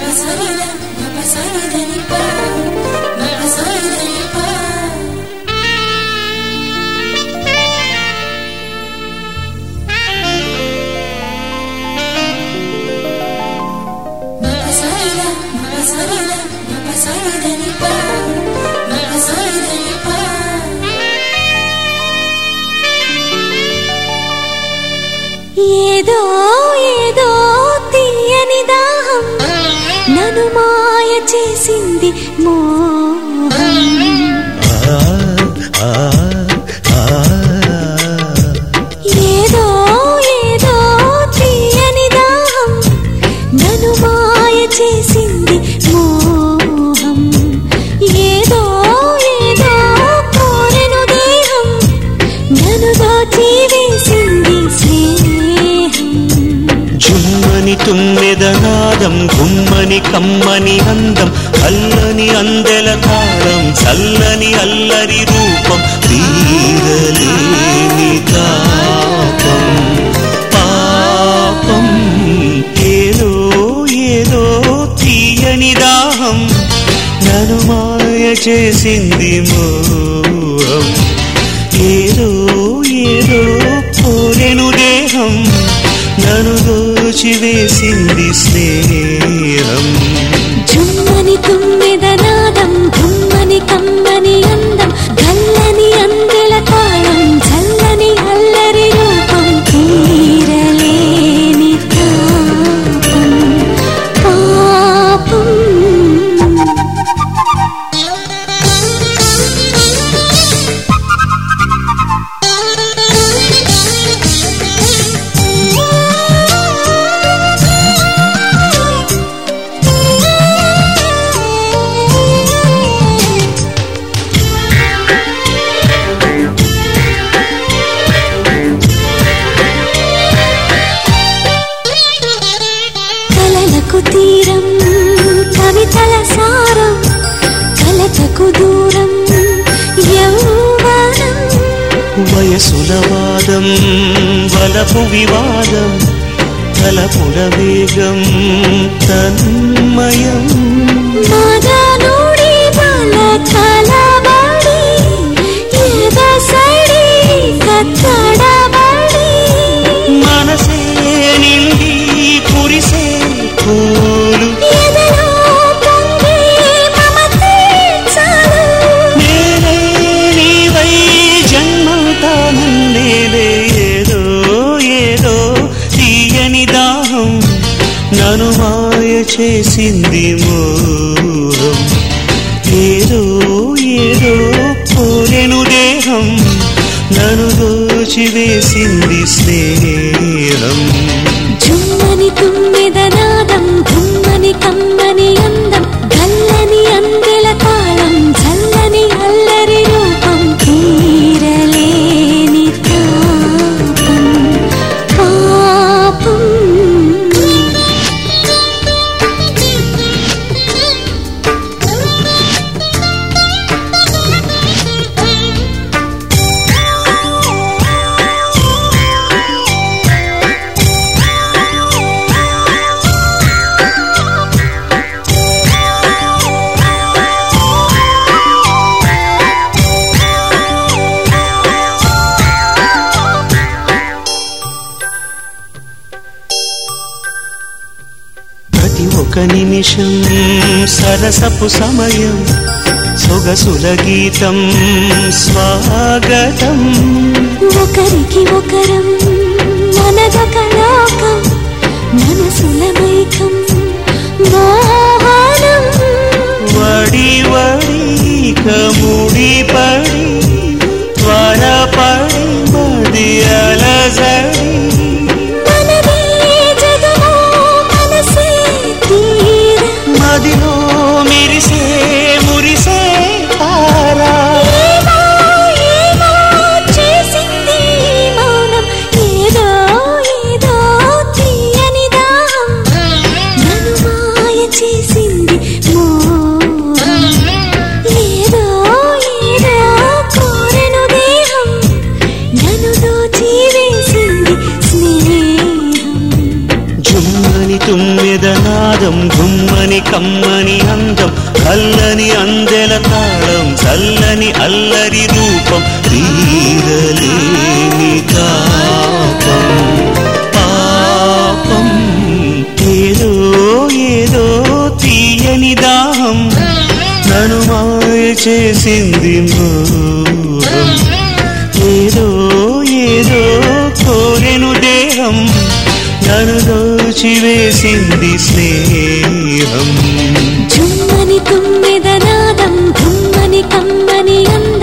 ఏదో ఏదో తీయని దాహం నన్ను మాయ చేసింది మోహం ఏదో ఏదో తీయని దాహం నన్ను మాయ చేసింది మోహం ఏదో ఏదో కోరెను దేహం నన్ను దోచి వేసింది స్నేహం జుమ్మని తుమ్మెదనాదం గుమ్మని కమ్మని అందం అల్లని అందెల తాళం చల్లని అల్లరి రూపం తీరలేని తాపం పాపం ఏదో ఏదో తీయని దాహం నన్ను మాయ చేసింది మోహం ఏదో ఏదో పోలెను దేహం నన్ను దోచివేసింది స్నేహం జుమ్మని తుమ్మెదనాదం గుమ్మని కమ్మని అందం గల్లని అందెల తాళం చల్లని అల్లరి రూపం తీరలేని తాపం పాపం కలలకు తీరం కవితల సారం కలతకు దూరం యౌవనం వయసుల వాదం వలపు వివాదం తలపుడ వేగం తన్మయం మదనుడి బల కలబడి ఎదసడి కత్తడబడి మనసే నిండి కురిసే పూలు ఎదలో పొంగే మమతే చాలు నేనే నీవై జన్మంతా నన్నేలే ఏదో ఏదో తీయని దాహం నన్ను మాయ చేసింది మోహం ఏదో ఏదో పోలెను దేహం నన్ను దోచివేసింది స్నేహం జుమ్మని తుమ్మెదనాదం గుమ్మని కమ్మని అందం గల్లని అందెల తాళం చల్లని అల్లరి రూపం తీరలేని తాపం పాపం ప్రతి ఒక నిమిషం సరసపు సమయం సొగసుల గీతం స్వాగతం ఒకరికి ఒకరం మనదొక లోకం మనసుల మైకం మోహనం వడి వడి కముడి పడి త్వరపడి మది అలజడి మనదే జగమో మనసే తీర మదిలో మెరిసే మురిసే తారా ఏమో ఏమో చేసింది మౌనం ఏదో ఏదో తుమ్మెద నాదం గుమ్మని కమ్మని అందం కల్లని అందెల తాళం చల్లని అల్లరి రూపం తీరలేని తాపం పాపం ఏదో ఏదో తీయని దాహం నన్ను మాయ చేసింది మోహం ఏదో ఏదో కోరెను దేహం నన్ను దోచివేసింది స్నేహం చుమ్మని తుమ్మెద నాదం గుమ్మని కమ్మని అందం